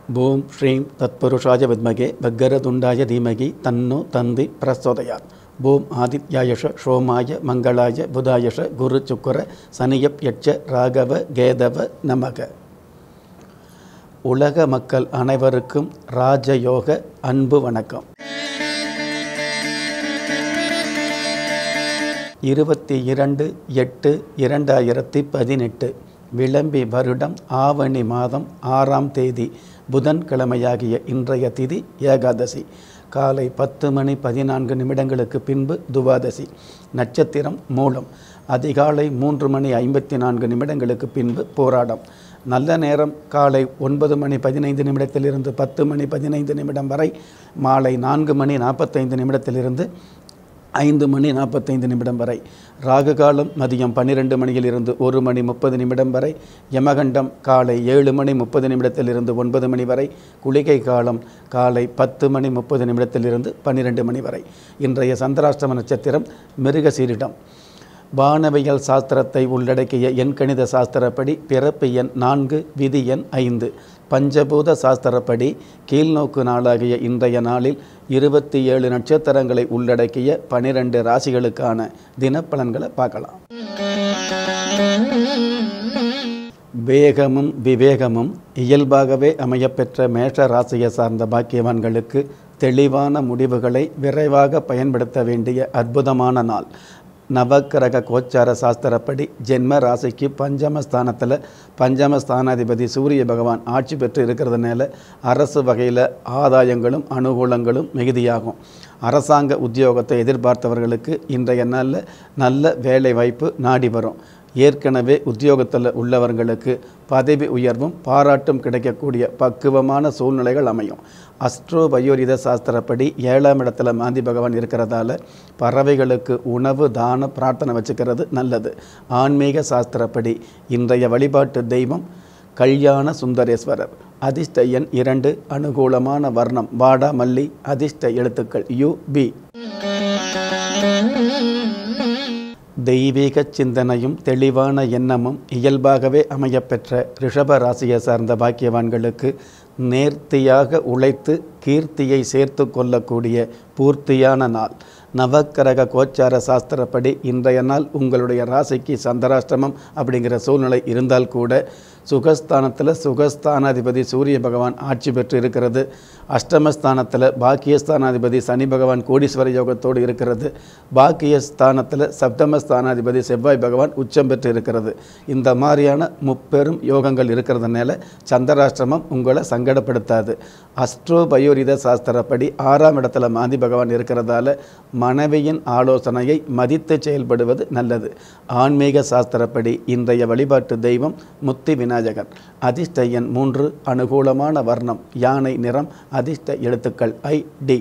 ஓம் ஸ்ரீம் தத்புருஷாய வித்மகே பக்கரதுண்டாய தீமகி தன்னோ தந்தி பிரசோதயாத் ஓம் ஆதித்யாயஷ சோமாய மங்களாய புதாயஷ குரு சுக்கர சனியப் யட்ச ராகவ கேதவ நமக உலக மக்கள் அனைவருக்கும் ராஜயோக அன்பு வணக்கம் இருபத்தி இரண்டு எட்டு இரண்டாயிரத்தி பதினெட்டு விளம்பி வருடம் ஆவணி மாதம் ஆறாம் தேதி புதன்கிழமையாகிய இன்றைய திதி ஏகாதசி காலை பத்து மணி பதினான்கு நிமிடங்களுக்கு பின்பு துவாதசி நட்சத்திரம் மூலம் அதிகாலை மூன்று மணி ஐம்பத்தி நான்கு நிமிடங்களுக்கு பின்பு போராடம் நல்ல நேரம் காலை ஒன்பது மணி பதினைந்து நிமிடத்திலிருந்து பத்து மணி பதினைந்து நிமிடம் வரை மாலை நான்கு மணி நாற்பத்தைந்து நிமிடத்திலிருந்து ஐந்து மணி நாற்பத்தைந்து நிமிடம் வரை ராகு காலம் மதியம் பன்னிரெண்டு மணியிலிருந்து ஒரு மணி முப்பது நிமிடம் வரை யமகண்டம் காலை ஏழு மணி முப்பது நிமிடத்திலிருந்து ஒன்பது மணி வரை குளிகை காலம் காலை பத்து மணி முப்பது நிமிடத்திலிருந்து பன்னிரெண்டு மணி வரை இன்றைய சந்திராஷ்டம நட்சத்திரம் மிருகசீரிடம் வானவியல் சாஸ்திரத்தை உள்ளடக்கிய எண்கணித சாஸ்திரப்படி பிறப்பு எண் நான்கு விதி எண் ஐந்து பஞ்சபூத சாஸ்திரப்படி கீழ்நோக்கு நாளாகிய இன்றைய நாளில் இருபத்தி ஏழு நட்சத்திரங்களை உள்ளடக்கிய பனிரெண்டு ராசிகளுக்கான தினப்பலன்களை பார்க்கலாம் வேகமும் விவேகமும் இயல்பாகவே அமையப்பெற்ற மேஷ ராசியை சார்ந்த பாக்கியவான்களுக்கு தெளிவான முடிவுகளை விரைவாக பயன்படுத்த வேண்டிய அற்புதமான நாள் நவக்கிரக கோச்சார சாஸ்திரப்படி ஜென்ம ராசிக்கு பஞ்சமஸ்தானத்தில் பஞ்சமஸ்தானாதிபதி சூரிய பகவான் ஆட்சி பெற்று இருக்கிறதுனால அரசு வகையில் ஆதாயங்களும் அனுகூலங்களும் மிகுதியாகும் அரசாங்க உத்தியோகத்தை எதிர்பார்த்தவர்களுக்கு இன்றைய நாளில் நல்ல வேலை வாய்ப்பு நாடி வரும் ஏற்கனவே உத்தியோகத்தில் உள்ளவர்களுக்கு பதவி உயர்வும் பாராட்டும் கிடைக்கக்கூடிய பக்குவமான சூழ்நிலைகள் அமையும் அஸ்ட்ரோ பயோரித சாஸ்திரப்படி ஏழாம் இடத்துல மாந்தி பகவான் இருக்கிறதால பறவைகளுக்கு உணவு தான பிரார்த்தனை வச்சுக்கிறது நல்லது ஆன்மீக சாஸ்திரப்படி இன்றைய வழிபாட்டு தெய்வம் கல்யாண சுந்தரேஸ்வரர் அதிர்ஷ்ட எண் இரண்டு அனுகூலமான வர்ணம் வாடா மல்லி அதிர்ஷ்ட எழுத்துக்கள் யு பி தெய்வீக சிந்தனையும் தெளிவான எண்ணமும் இயல்பாகவே அமையப்பெற்ற ரிஷப ராசியை சார்ந்த பாக்கியவான்களுக்கு நேர்த்தியாக உழைத்து கீர்த்தியை சேர்த்து கொள்ளக்கூடிய பூர்த்தியான நாள் நவக்கிரக கோச்சார சாஸ்திரப்படி இன்றைய நாள் உங்களுடைய ராசிக்கு சந்திராஷ்டமம் அப்படிங்கிற சூழ்நிலை இருந்தால் கூட சுகஸ்தானத்தில் சுகஸ்தானாதிபதி சூரிய பகவான் ஆட்சி பெற்று இருக்கிறது அஷ்டமஸ்தானத்தில் பாக்கியஸ்தானாதிபதி சனி பகவான் கோடீஸ்வர யோகத்தோடு இருக்கிறது பாக்கியஸ்தானத்தில் சப்தமஸ்தானாதிபதி செவ்வாய் பகவான் உச்சம் பெற்று இருக்கிறது இந்த மாதிரியான முப்பெரும் யோகங்கள் இருக்கிறதுனால சந்திராஷ்டிரமம் உங்களை சங்கடப்படுத்தாது அஸ்ட்ரோ பயோரித சாஸ்திரப்படி ஆறாம் இடத்துல மாந்தி பகவான் இருக்கிறதால மனைவியின் ஆலோசனையை மதித்து செயல்படுவது நல்லது ஆன்மீக சாஸ்திரப்படி இன்றைய வழிபாட்டு தெய்வம் முத்தி விநாயகர் அதிர்ஷ்ட எண் மூன்று அனுகூலமான வர்ணம் யானை நிறம் அதிர்ஷ்ட எழுத்துக்கள் ஐ டி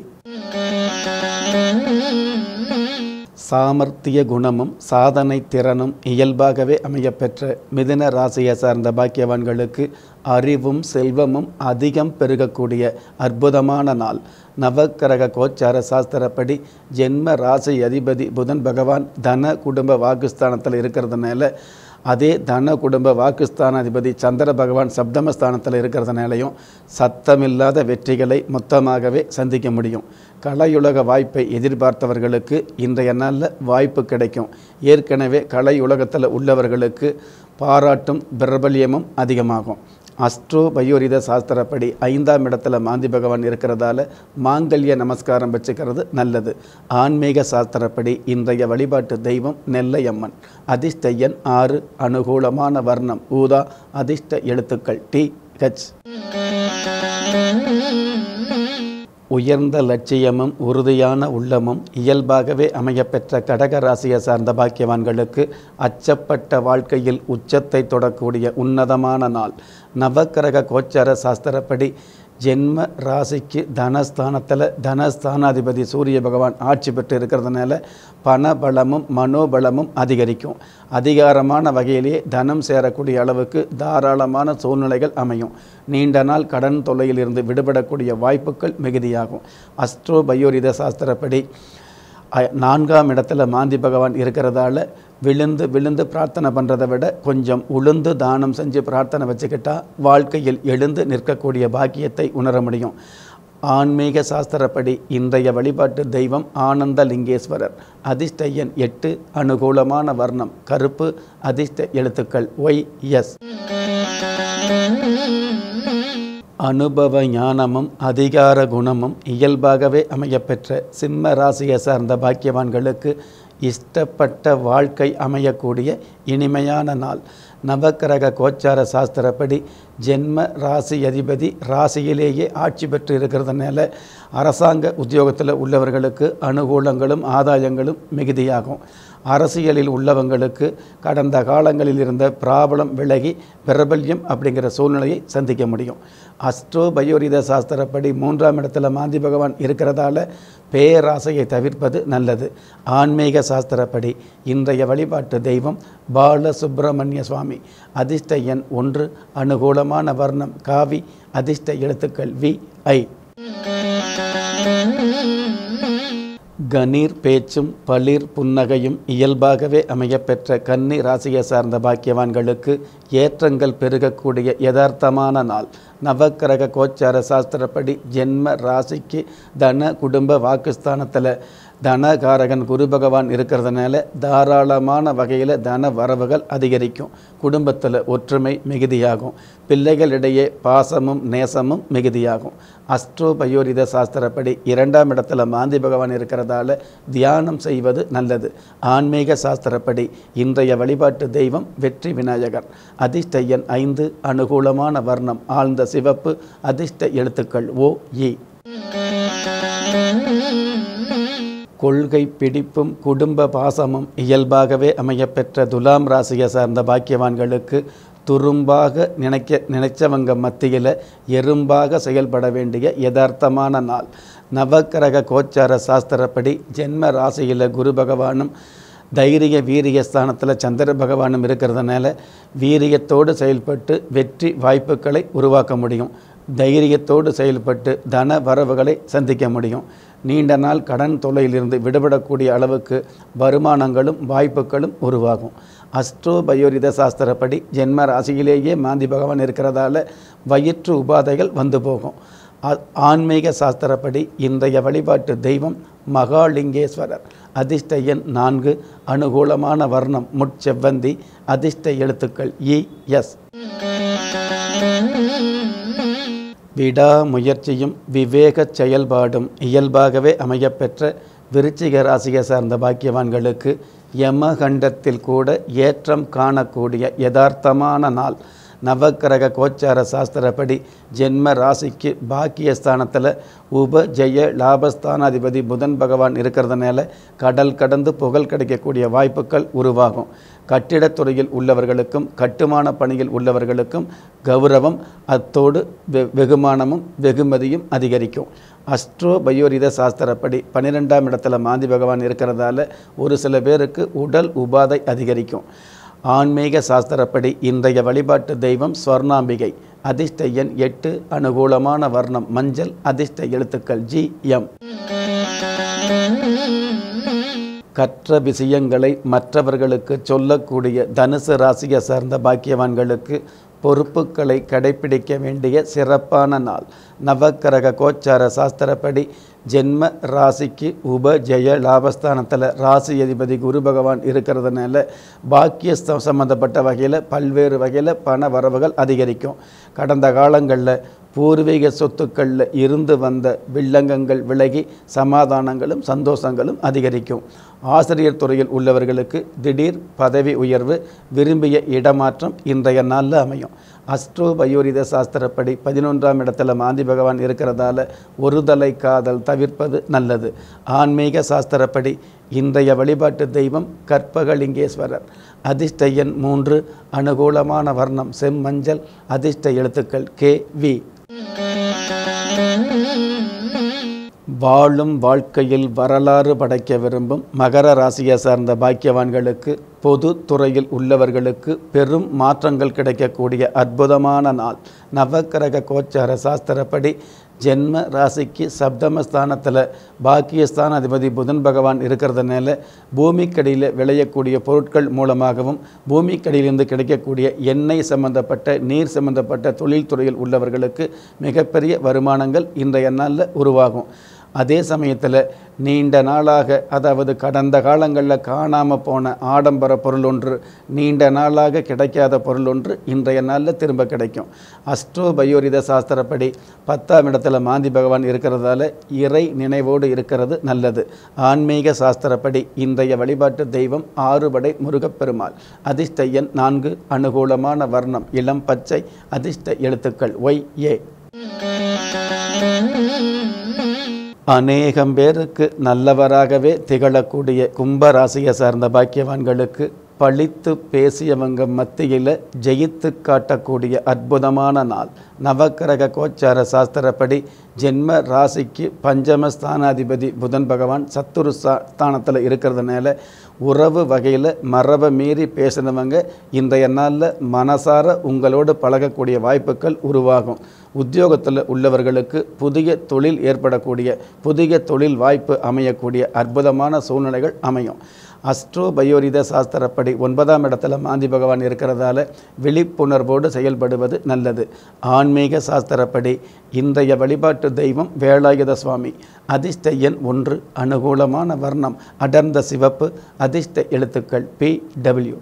சாமர்த்திய குணமும் சாதனை திறனும் இயல்பாகவே அமையப்பெற்ற மிதுன ராசியை சார்ந்த பாக்கியவான்களுக்கு அறிவும் செல்வமும் அதிகம் பெருகக்கூடிய அற்புதமான நாள் நவக்கிரக கோச்சார சாஸ்திரப்படி ஜென்ம ராசி அதிபதி புதன் பகவான் தன குடும்ப வாக்குஸ்தானத்தில் இருக்கிறதுனால அதே தன குடும்ப வாக்குஸ்தானாதிபதி சந்திர பகவான் சப்தமஸ்தானத்தில் இருக்கிறதுனாலையும் சத்தமில்லாத வெற்றிகளை மொத்தமாகவே சந்திக்க முடியும் கலையுலக வாய்ப்பை எதிர்பார்த்தவர்களுக்கு இன்றைய நாளில் வாய்ப்பு கிடைக்கும் ஏற்கனவே கலையுலகத்தில் உள்ளவர்களுக்கு பாராட்டும் பிரபல்யமும் அதிகமாகும் அஸ்ட்ரோ பயோரித சாஸ்திரப்படி ஐந்தாம் இடத்துல மாந்தி பகவான் இருக்கிறதால மாங்கல்ய நமஸ்காரம் வச்சுக்கிறது நல்லது ஆன்மீக சாஸ்திரப்படி இன்றைய வழிபாட்டு தெய்வம் நெல்லையம்மன் அதிர்ஷ்ட எண் ஆறு அனுகூலமான வர்ணம் ஊதா அதிர்ஷ்ட எழுத்துக்கள் டி ஹெச் உயர்ந்த லட்சியமும் உறுதியான உள்ளமும் இயல்பாகவே அமையப்பெற்ற கடக ராசியை சார்ந்த பாக்கியவான்களுக்கு அச்சப்பட்ட வாழ்க்கையில் உச்சத்தை தொடக்கூடிய உன்னதமான நாள் நவக்கிரக கோச்சார சாஸ்திரப்படி ஜென்ம ராசிக்கு தனஸ்தானத்தில் தனஸ்தானாதிபதி சூரிய பகவான் ஆட்சி பெற்று இருக்கிறதுனால பணபலமும் மனோபலமும் அதிகரிக்கும் அதிகாரமான வகையிலேயே தனம் சேரக்கூடிய அளவுக்கு தாராளமான சூழ்நிலைகள் அமையும் நீண்ட நாள் கடன் தொல்லையிலிருந்து விடுபடக்கூடிய வாய்ப்புகள் மிகுதியாகும் அஸ்ட்ரோ பயோரித சாஸ்திரப்படி அ- நான்காம் இடத்துல மாந்தி பகவான் இருக்கிறதால விழுந்து விழுந்து பிரார்த்தனை பண்ணுறதை விட கொஞ்சம் உளுந்து தானம் செஞ்சு பிரார்த்தனை வச்சுக்கிட்டா வாழ்க்கையில் எழுந்து நிற்கக்கூடிய பாக்கியத்தை உணர முடியும் ஆன்மீக சாஸ்திரப்படி இன்றைய வழிபாட்டு தெய்வம் ஆனந்த லிங்கேஸ்வரர் அதிர்ஷ்ட எண் எட்டு அனுகூலமான வர்ணம் கருப்பு அதிர்ஷ்ட எழுத்துக்கள் ஒய் எஸ் அனுபவ ஞானமும் அதிகார குணமும் இயல்பாகவே அமையப்பெற்ற சிம்ம ராசியை சார்ந்த பாக்கியவான்களுக்கு இஷ்டப்பட்ட வாழ்க்கை அமையக்கூடிய இனிமையான நாள் நவக்கிரக கோச்சார சாஸ்திரப்படி ஜென்ம ராசி அதிபதி ராசியிலேயே ஆட்சி பெற்று இருக்கிறதுனால அரசாங்க உத்தியோகத்தில் உள்ளவர்களுக்கு அனுகூலங்களும் ஆதாயங்களும் மிகுதியாகும் அரசியலில் உள்ளவங்களுக்கு கடந்த காலங்களில் இருந்த பிராபலம் விலகி பிரபல்யம் அப்படிங்கிற சூழ்நிலையை சந்திக்க முடியும் அஸ்ட்ரோ பயோரித சாஸ்திரப்படி மூன்றாம் இடத்துல மாந்தி பகவான் இருக்கிறதால பேராசையை தவிர்ப்பது நல்லது ஆன்மீக சாஸ்திரப்படி இன்றைய வழிபாட்டு தெய்வம் பால சுப்பிரமணிய சுவாமி அதிர்ஷ்ட எண் ஒன்று அனுகூலமான வர்ணம் காவி அதிர்ஷ்ட எழுத்துக்கள் வி ஐ கணீர் பேச்சும் பளிர் புன்னகையும் இயல்பாகவே அமையப்பெற்ற கன்னி ராசியை சார்ந்த பாக்கியவான்களுக்கு ஏற்றங்கள் பெருகக்கூடிய யதார்த்தமான நாள் நவக்கிரக கோச்சார சாஸ்திரப்படி ஜென்ம ராசிக்கு தன குடும்ப வாக்குஸ்தானத்தில் தனகாரகன் குரு பகவான் இருக்கிறதுனால தாராளமான வகையில் தன வரவுகள் அதிகரிக்கும் குடும்பத்தில் ஒற்றுமை மிகுதியாகும் பிள்ளைகளிடையே பாசமும் நேசமும் மிகுதியாகும் அஸ்ட்ரோ பயோரித சாஸ்திரப்படி இரண்டாம் இடத்துல மாந்தி பகவான் இருக்கிறதால தியானம் செய்வது நல்லது ஆன்மீக சாஸ்திரப்படி இன்றைய வழிபாட்டு தெய்வம் வெற்றி விநாயகர் அதிர்ஷ்ட எண் ஐந்து அனுகூலமான வர்ணம் ஆழ்ந்த சிவப்பு அதிர்ஷ்ட எழுத்துக்கள் ஓ இ கொள்கை பிடிப்பும் குடும்ப பாசமும் இயல்பாகவே அமையப்பெற்ற துலாம் ராசியை சார்ந்த பாக்கியவான்களுக்கு துரும்பாக நினைக்க நினைச்சவங்க மத்தியில் எறும்பாக செயல்பட வேண்டிய யதார்த்தமான நாள் நவக்கிரக கோச்சார சாஸ்திரப்படி ஜென்ம ராசியில் குரு பகவானும் தைரிய வீரிய ஸ்தானத்தில் சந்திர பகவானும் இருக்கிறதுனால வீரியத்தோடு செயல்பட்டு வெற்றி வாய்ப்புகளை உருவாக்க முடியும் தைரியத்தோடு செயல்பட்டு தன வரவுகளை சந்திக்க முடியும் நீண்ட நாள் கடன் தொல்லையிலிருந்து விடுபடக்கூடிய அளவுக்கு வருமானங்களும் வாய்ப்புகளும் உருவாகும் அஸ்ட்ரோ பயோரித சாஸ்திரப்படி ஜென்ம ராசியிலேயே மாந்தி பகவான் இருக்கிறதால வயிற்று உபாதைகள் வந்து போகும் ஆ- ஆன்மீக சாஸ்திரப்படி இன்றைய வழிபாட்டு தெய்வம் மகாலிங்கேஸ்வரர் அதிர்ஷ்ட எண் நான்கு அனுகூலமான வர்ணம் முட்செவ்வந்தி அதிர்ஷ்ட எழுத்துக்கள் இ எஸ் விடாமுயற்சியும் விவேகச் செயல்பாடும் இயல்பாகவே அமையப்பெற்ற விருச்சிக ராசியை சார்ந்த பாக்கியவான்களுக்கு யமகண்டத்தில் கூட ஏற்றம் காணக்கூடிய யதார்த்தமான நாள் நவக்கிரக கோச்சார சாஸ்திரப்படி ஜென்ம ராசிக்கு பாக்கியஸ்தானத்தில் உப ஜெய லாபஸ்தானாதிபதி புதன் பகவான் இருக்கிறதுனால கடல் கடந்து புகழ் கிடைக்கக்கூடிய வாய்ப்புகள் உருவாகும் கட்டிடத்துறையில் உள்ளவர்களுக்கும் கட்டுமான பணியில் உள்ளவர்களுக்கும் கௌரவம் அத்தோடு வெ- வெகுமானமும் வெகுமதியும் அதிகரிக்கும் அஸ்ட்ரோ பயோரித சாஸ்திரப்படி பன்னிரெண்டாம் இடத்துல மாந்தி பகவான் இருக்கிறதால ஒரு சில பேருக்கு உடல் உபாதை அதிகரிக்கும் ஆன்மீக சாஸ்திரப்படி இன்றைய வழிபாட்டு தெய்வம் ஸ்வர்ணாம்பிகை அதிர்ஷ்ட எண் எட்டு அனுகூலமான வர்ணம் மஞ்சள் அதிர்ஷ்ட எழுத்துக்கள் ஜி எம் கற்ற விஷயங்களை மற்றவர்களுக்கு சொல்லக்கூடிய தனுசு ராசியை சார்ந்த பாக்கியவான்களுக்கு பொறுப்புகளை கடைப்பிடிக்க வேண்டிய சிறப்பான நாள் நவக்கிரக கோச்சார சாஸ்திரப்படி ஜென்ம ராசிக்கு உப ஜெய லாபஸ்தானத்தில் ராசி அதிபதி குரு பகவான் இருக்கிறதுனால பாக்கிய ஸ்த- சம்பந்தப்பட்ட வகையில் பல்வேறு வகையில் பண வரவுகள் அதிகரிக்கும் கடந்த காலங்களில் பூர்வீக சொத்துக்களில் இருந்து வந்த வில்லங்கங்கள் விலகி சமாதானங்களும் சந்தோஷங்களும் அதிகரிக்கும் ஆசிரியர் துறையில் உள்ளவர்களுக்கு திடீர் பதவி உயர்வு விரும்பிய இடமாற்றம் இன்றைய நாளில் அமையும் அஸ்ட்ரோ பயோரித சாஸ்திரப்படி பதினொன்றாம் இடத்துல மாந்தி பகவான் இருக்கிறதால ஒருதலை காதல் தவிர்ப்பது நல்லது ஆன்மீக சாஸ்திரப்படி இன்றைய வழிபாட்டு தெய்வம் கற்பகலிங்கேஸ்வரர் அதிர்ஷ்ட எண் மூன்று அனுகூலமான வர்ணம் செம்மஞ்சள் அதிர்ஷ்ட எழுத்துக்கள் கே வி வாழும் வாழ்க்கையில் வரலாறு படைக்க விரும்பும் மகர ராசியை சார்ந்த பாக்கியவான்களுக்கு பொது துறையில் உள்ளவர்களுக்கு பெரும் மாற்றங்கள் கிடைக்கக்கூடிய அற்புதமான நாள் நவக்கிரக கோச்சார சாஸ்திரப்படி ஜென்ம ராசிக்கு சப்தமஸ்தானத்தில் பாக்கியஸ்தானாதிபதி புதன் பகவான் இருக்கிறதுனால பூமிக்கடியில் விளையக்கூடிய பொருட்கள் மூலமாகவும் பூமிக்கடியிலிருந்து கிடைக்கக்கூடிய எண்ணெய் சம்பந்தப்பட்ட நீர் சம்பந்தப்பட்ட தொழில்துறையில் உள்ளவர்களுக்கு மிகப்பெரிய வருமானங்கள் இன்றைய நாளில் உருவாகும் அதே சமயத்தில் நீண்ட நாளாக அதாவது கடந்த காலங்களில் காணாமல் போன ஆடம்பர பொருள் ஒன்று நீண்ட நாளாக கிடைக்காத பொருள் ஒன்று இன்றைய நாளில் திரும்ப கிடைக்கும் அஸ்ட்ரோ பயோரித சாஸ்திரப்படி பத்தாம் இடத்துல மாந்தி பகவான் இருக்கிறதால இறை நினைவோடு இருக்கிறது நல்லது ஆன்மீக சாஸ்திரப்படி இன்றைய வழிபாட்டு தெய்வம் ஆறுபடை முருகப்பெருமாள் அதிர்ஷ்ட எண் நான்கு அனுகூலமான வர்ணம் இளம் பச்சை அதிர்ஷ்ட எழுத்துக்கள் ஒய் ஏ அநேகம் பேருக்கு நல்லவராகவே திகழக்கூடிய கும்பராசியை சார்ந்த பாக்கியவான்களுக்கு பழித்து பேசியவங்க மத்தியில் ஜெயித்து காட்டக்கூடிய அற்புதமான நாள் நவக்கிரக கோச்சார சாஸ்திரப்படி ஜென்ம ராசிக்கு பஞ்சம ஸ்தானாதிபதி புதன் பகவான் சத்துரு ஸ்தானத்தில் இருக்கிறதுனால உறவு வகையில் மரபை மீறி பேசினவங்க இன்றைய நாளில் மனசார உங்களோடு பழகக்கூடிய வாய்ப்புகள் உருவாகும் உத்தியோகத்தில் உள்ளவர்களுக்கு புதிய தொழில் ஏற்படக்கூடிய புதிய தொழில் வாய்ப்பு அமையக்கூடிய அற்புதமான சூழ்நிலைகள் அமையும் அஸ்ட்ரோ பயோரித சாஸ்திரப்படி ஒன்பதாம் இடத்துல மாந்தி பகவான் இருக்கிறதால விழிப்புணர்வோடு செயல்படுவது நல்லது ஆன்மீக சாஸ்திரப்படி இன்றைய வழிபாட்டு தெய்வம் வேலாயுத சுவாமி அதிர்ஷ்ட எண் ஒன்று அனுகூலமான வர்ணம் அடர்ந்த சிவப்பு அதிர்ஷ்ட எழுத்துக்கள் பி டபிள்யூ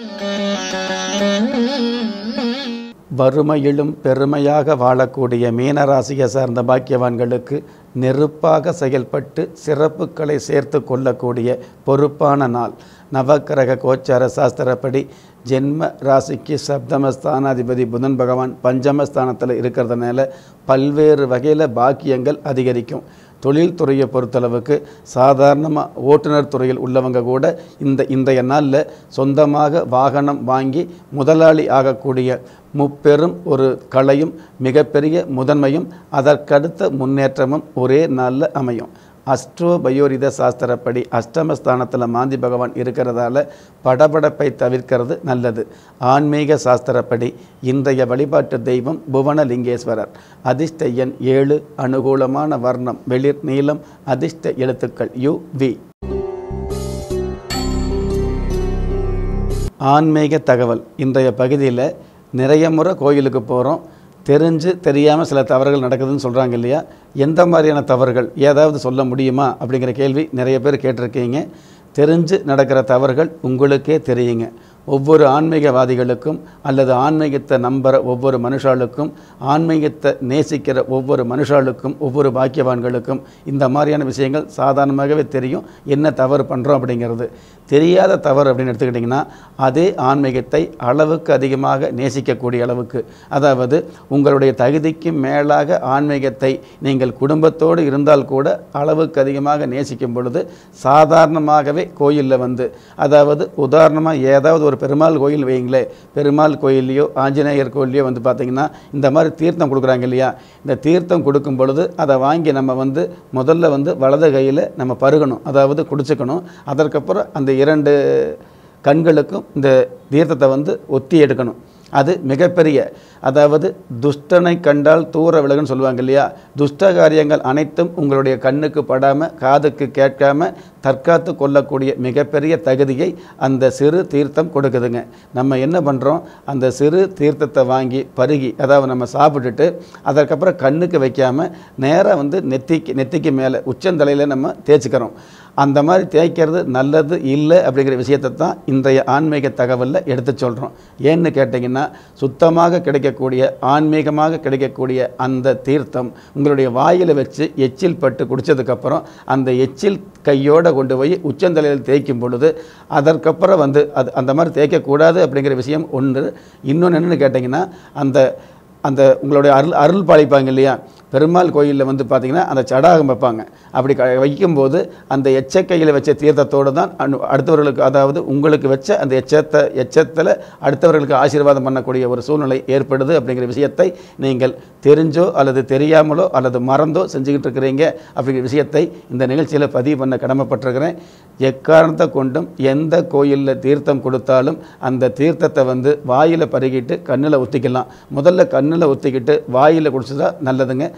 வறுமையிலும் பெருமையாக வாழக்கூடிய மீனராசியை சார்ந்த பாக்கியவான்களுக்கு நெருப்பாக செயல்பட்டு சிறப்புகளை சேர்த்து கொள்ளக்கூடிய பொறுப்பான நாள் நவக்கிரக கோச்சார சாஸ்திரப்படி ஜென்ம ராசிக்கு சப்தம ஸ்தானாதிபதி புதன் பகவான் பஞ்சமஸ்தானத்தில் இருக்கிறதுனால பல்வேறு வகையில் பாக்கியங்கள் அதிகரிக்கும் தொழில்துறையை பொறுத்தளவுக்கு சாதாரணமாக ஓட்டுநர் துறையில் உள்ளவங்க கூட இந்த இன்றைய நாளில் சொந்தமாக வாகனம் வாங்கி முதலாளி ஆகக்கூடிய முப்பெரும் ஒரு கலையும் மிகப்பெரிய முதன்மையும் அதற்கடுத்த முன்னேற்றமும் ஒரே நாளில் அமையும் அஸ்ட்ரோ பயோரித சாஸ்திரப்படி அஷ்டமஸ்தானத்தில் மாந்தி பகவான் இருக்கிறதால படபடப்பை தவிர்க்கிறது நல்லது ஆன்மீக சாஸ்திரப்படி இன்றைய வழிபாட்டு தெய்வம் புவனலிங்கேஸ்வரர் அதிர்ஷ்ட எண் ஏழு அனுகூலமான வர்ணம் வெளிர் நீளம் அதிர்ஷ்ட எழுத்துக்கள் யு வி ஆன்மீக தகவல் இன்றைய பகுதியில் நிறைய முறை கோயிலுக்கு போகிறோம் தெரிஞ்சு தெரியாமல் சில தவறுகள் நடக்குதுன்னு சொல்கிறாங்க இல்லையா எந்த மாதிரியான தவறுகள் ஏதாவது சொல்ல முடியுமா அப்படிங்கிற கேள்வி நிறைய பேர் கேட்டிருக்கீங்க தெரிஞ்சு நடக்கிற தவறுகள் உங்களுக்கே தெரியுங்க ஒவ்வொரு ஆன்மீகவாதிகளுக்கும் அல்லது ஆன்மீகத்தை நம்புகிற ஒவ்வொரு மனுஷாளுக்கும் ஆன்மீகத்தை நேசிக்கிற ஒவ்வொரு மனுஷாளுக்கும் ஒவ்வொரு பாக்கியவான்களுக்கும் இந்த மாதிரியான விஷயங்கள் சாதாரணமாகவே தெரியும் என்ன தவறு பண்ணுறோம் அப்படிங்கிறது தெரியாத தவறு அப்படின்னு எடுத்துக்கிட்டிங்கன்னா அதே ஆன்மீகத்தை அளவுக்கு அதிகமாக நேசிக்கக்கூடிய அளவுக்கு அதாவது உங்களுடைய தகுதிக்கு மேலாக ஆன்மீகத்தை நீங்கள் குடும்பத்தோடு இருந்தால் கூட அளவுக்கு அதிகமாக நேசிக்கும் பொழுது சாதாரணமாகவே கோயிலில் வந்து அதாவது உதாரணமாக ஏதாவது ஒரு பெருமாள் கோயில் வைங்களே பெருமாள் கோயில்லையோ ஆஞ்சநேயர் கோயில்லையோ வந்து பார்த்திங்கன்னா இந்த மாதிரி தீர்த்தம் கொடுக்குறாங்க இல்லையா இந்த தீர்த்தம் கொடுக்கும் பொழுது அதை வாங்கி நம்ம வந்து முதல்ல வந்து வலது கையில் நம்ம பருகணும் அதாவது குடிச்சுக்கணும் அதற்கப்புறம் அந்த இரண்டு கண்களுக்கும் இந்த தீர்த்தத்தை வந்து ஒத்தி எடுக்கணும் அது மிகப்பெரிய அதாவது துஷ்டனை கண்டால் தூர விலகுன்னு சொல்லுவாங்க இல்லையா துஷ்ட காரியங்கள் அனைத்தும் உங்களுடைய கண்ணுக்கு படாமல் காதுக்கு கேட்காம தற்காத்து கொள்ளக்கூடிய மிகப்பெரிய தகுதியை அந்த சிறு தீர்த்தம் கொடுக்குதுங்க நம்ம என்ன பண்ணுறோம் அந்த சிறு தீர்த்தத்தை வாங்கி பருகி அதாவது நம்ம சாப்பிட்டுட்டு அதற்கப்புறம் கண்ணுக்கு வைக்காமல் நேராக வந்து நெத்திக்கு நெத்திக்கு மேலே உச்சந்தலையில் நம்ம தேய்ச்சிக்கிறோம் அந்த மாதிரி தேய்க்கிறது நல்லது இல்லை அப்படிங்கிற விஷயத்தை தான் இன்றைய ஆன்மீக தகவலில் எடுத்து சொல்கிறோம் ஏன்னு கேட்டிங்கன்னா சுத்தமாக கிடைக்கக்கூடிய ஆன்மீகமாக கிடைக்கக்கூடிய அந்த தீர்த்தம் உங்களுடைய வாயில் வச்சு எச்சில் பட்டு குடித்ததுக்கப்புறம் அந்த எச்சில் கையோடு கொண்டு போய் உச்சந்தலையில் தேய்க்கும் பொழுது அதற்கப்புறம் வந்து அது அந்த மாதிரி தேய்க்கக்கூடாது அப்படிங்கிற விஷயம் ஒன்று இன்னொன்று என்னென்னு கேட்டிங்கன்னா அந்த அந்த உங்களுடைய அருள் அருள் பாலிப்பாங்க இல்லையா பெருமாள் கோயிலில் வந்து பார்த்திங்கன்னா அந்த சடாகம் வைப்பாங்க அப்படி க வைக்கும்போது அந்த எச்சக்கையில் வச்ச தீர்த்தத்தோடு தான் அனு அடுத்தவர்களுக்கு அதாவது உங்களுக்கு வச்ச அந்த எச்சத்தை எச்சத்தில் அடுத்தவர்களுக்கு ஆசீர்வாதம் பண்ணக்கூடிய ஒரு சூழ்நிலை ஏற்படுது அப்படிங்கிற விஷயத்தை நீங்கள் தெரிஞ்சோ அல்லது தெரியாமலோ அல்லது மறந்தோ செஞ்சுக்கிட்டு இருக்கிறீங்க அப்படிங்கிற விஷயத்தை இந்த நிகழ்ச்சியில் பதிவு பண்ண கடமைப்பட்டிருக்கிறேன் எக்காரணத்தை கொண்டும் எந்த கோயிலில் தீர்த்தம் கொடுத்தாலும் அந்த தீர்த்தத்தை வந்து வாயில் பருகிட்டு கண்ணில் ஊற்றிக்கலாம் முதல்ல கண்ணில் ஊற்றிக்கிட்டு வாயில் குடிச்சதா நல்லதுங்க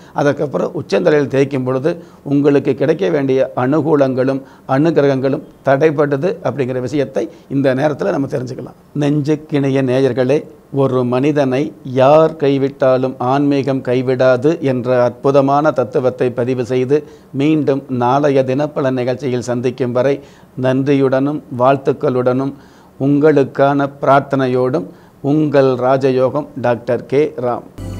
அதுக்கப்புறம் உச்சந்தலையில் தேய்க்கும் பொழுது உங்களுக்கு கிடைக்க வேண்டிய அனுகூலங்களும் அனுகிரகங்களும் தடைப்படுது அப்படிங்கிற விஷயத்தை இந்த நேரத்தில் நம்ம தெரிஞ்சுக்கலாம் நெஞ்சுக்கிணைய நேயர்களே ஒரு மனிதனை யார் கைவிட்டாலும் ஆன்மீகம் கைவிடாது என்ற அற்புதமான தத்துவத்தை பதிவு செய்து மீண்டும் நாளைய தினப்பல நிகழ்ச்சியில் சந்திக்கும் வரை நன்றியுடனும் வாழ்த்துக்களுடனும் உங்களுக்கான பிரார்த்தனையோடும் உங்கள் ராஜயோகம் டாக்டர் கே ராம்